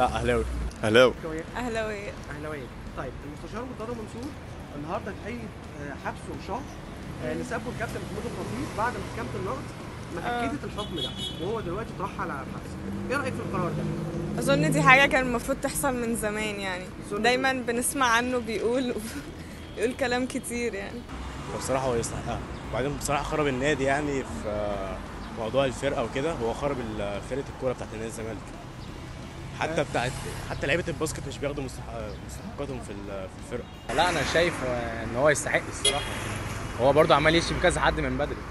لا اهلاوي اهلاوي كويس اهلاويه اهلاويه طيب المستشار مرتضى منصور النهارده اتحيد آه، حبسه شهر آه، لسبه الكابتن محمود الخطيب بعد محكمه النقد ما آه. اكدت الحكم ده وهو دلوقتي اترحل على الحبس ايه رايك في القرار ده؟ اظن دي حاجه كان المفروض تحصل من زمان يعني أظن- دايما بنسمع عنه بيقول بيقول كلام كتير يعني بصراحه هو يستحقها وبعدين بصراحه خرب النادي يعني في موضوع الفرقه وكده هو خرب ال- فرقه الكوره بتاعت نادي الزمالك حتى بتاعت حتى لعيبه الباسكت مش بياخدوا مستحق- مستحقاتهم في ال- في الفرقه لا انا شايف آه، ان هو يستحق الصراحه هو برضو عمال يشتم كذا حد من بدري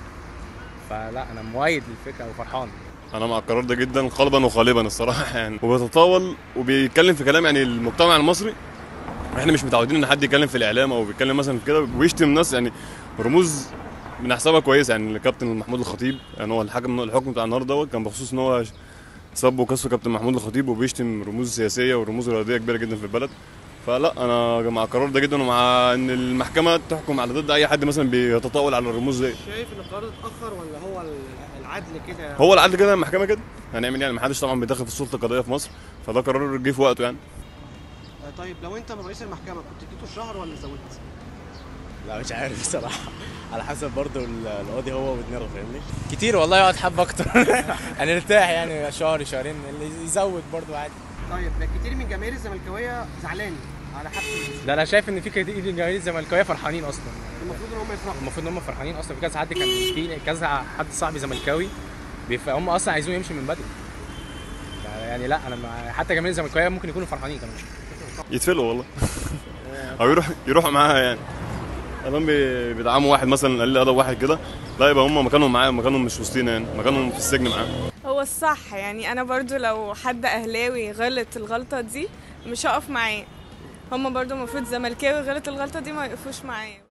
فلا انا مؤيد للفكره وفرحان انا مع القرار ده جدا قلبا وقالبا الصراحه يعني وبيتطاول وبيتكلم في كلام يعني المجتمع المصري احنا مش متعودين ان حد يتكلم في الاعلام او بيتكلم مثلا في كده ويشتم ناس يعني رموز بنحسبها كويسه يعني الكابتن محمود الخطيب يعني هو الحكم الحكم بتاع النهارده دوت كان بخصوص ان هو سب وكسر كابتن محمود الخطيب وبيشتم رموز سياسيه ورموز رياضيه كبيره جدا في البلد فلا انا مع القرار ده جدا ومع ان المحكمه تحكم على ضد اي حد مثلا بيتطاول على الرموز دي شايف ان القرار اتاخر ولا هو العدل كده هو العدل كده المحكمه كده هنعمل يعني ما حدش طبعا بيدخل في السلطه القضائيه في مصر فده قرار جه في وقته يعني آه، طيب لو انت من رئيس المحكمه كنت اديته الشهر ولا زودت؟ لا مش عارف بصراحه على حسب برضه ال- القاضي هو ودماغه فاهمني كتير والله يقعد حبه اكتر هنرتاح يعني شهر شهرين اللي يزود برضو عادي طيب كتير من جماهير الزملكاويه زعلان على حبس المستشار. ده انا شايف ان في كتير من جماهير الزملكاويه فرحانين اصلا المفروض ان هم يفرحوا المفروض ان هم فرحانين اصلا في كذا حد كان في كذا حد صاحبي زملكاوي بيف... هم اصلا عايزين يمشي من بدري يعني لا انا مع... حتى جماهير الزملكاويه ممكن يكونوا فرحانين كمان يتفلوا والله او يروح يروحوا معاها يعني ادام بي- بيدعموا واحد مثلا قليل ادب واحد كده لا يبقى هم مكانهم معاه مكانهم مش وسطينا يعني مكانهم في السجن معاه هو الصح يعني انا برضو لو حد اهلاوي غلط الغلطه دي مش هقف معاه هما برضو المفروض زملكاوي غلط الغلطه دي ما يقفوش معاه